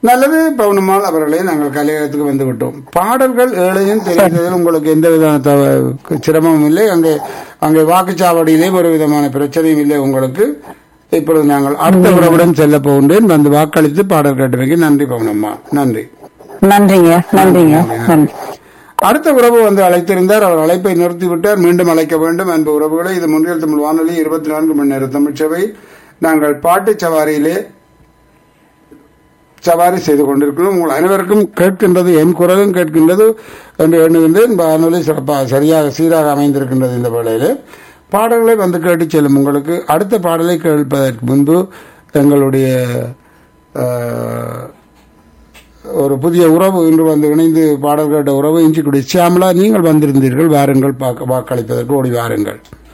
நல்லது பவுனம்மாள் அவர்களே நாங்கள் கலையகத்துக்கு வந்து விட்டோம் பாடல்கள் ஏழையும் தெரிந்ததில் உங்களுக்கு எந்த விதமான தவ- சிரமமும் இல்லை அங்கே அங்கே வாக்குச்சாவடியிலே ஒரு விதமான பிரச்சனையும் இல்லை உங்களுக்கு இப்பொழுது நாங்கள் அடுத்த உறவுடன் செல்ல போகின்றேன் வந்து வாக்களித்து பாடல் கேட்டமைக்கு நன்றி பவுனம்மா நன்றி நன்றிங்க நன்றிங்க நன்றி அடுத்த உறவு வந்து அழைத்திருந்தார் அவர் அழைப்பை நிறுத்திவிட்டார் மீண்டும் அழைக்க வேண்டும் அன்பு உறவுகளை இது முன்னில் தமிழ் வானொலி இருபத்தி நான்கு மணி நேர தமிழ்ச்சபை நாங்கள் பாட்டு சவாரியிலே சவாரி செய்து கொண்டிருக்கிறோம் உங்கள் அனைவருக்கும் கேட்கின்றது என் குரலும் கேட்கின்றது என்று எண்ணுகின்றேன் வானொலி சிறப்பாக சரியாக சீராக அமைந்திருக்கின்றது இந்த வேளையிலே பாடல்களை வந்து கேட்டு செல்லும் உங்களுக்கு அடுத்த பாடலை கேட்பதற்கு முன்பு எங்களுடைய அஹ், ஒரு புதிய உறவு இன்று வந்து இணைந்து பாடல் கேட்ட உறவு இஞ்சிக்குடி சியாமலா நீங்கள் வந்திருந்தீர்கள் வாருங்கள் பார்க்க- வாக்களிப்பதற்கு ஓடி வாருங்கள்